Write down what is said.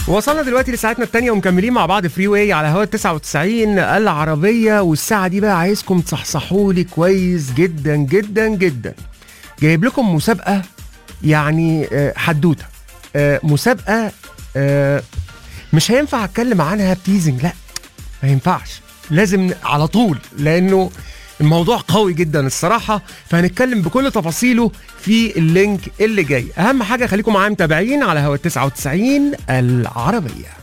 وصلنا دلوقتي لساعتنا التانية ومكملين مع بعض فري واي على هوا 99 العربية والساعة دي بقى عايزكم تصحصحوا لي كويس جدا جدا جدا جايب لكم مسابقة يعني آه، حدوتة آه، مسابقة آه، مش هينفع اتكلم عنها بتيزنج لا ما ينفعش لازم على طول لانه الموضوع قوي جدا الصراحة فهنتكلم بكل تفاصيله في اللينك اللي جاي أهم حاجة خليكم معايا متابعين على هوا 99 العربية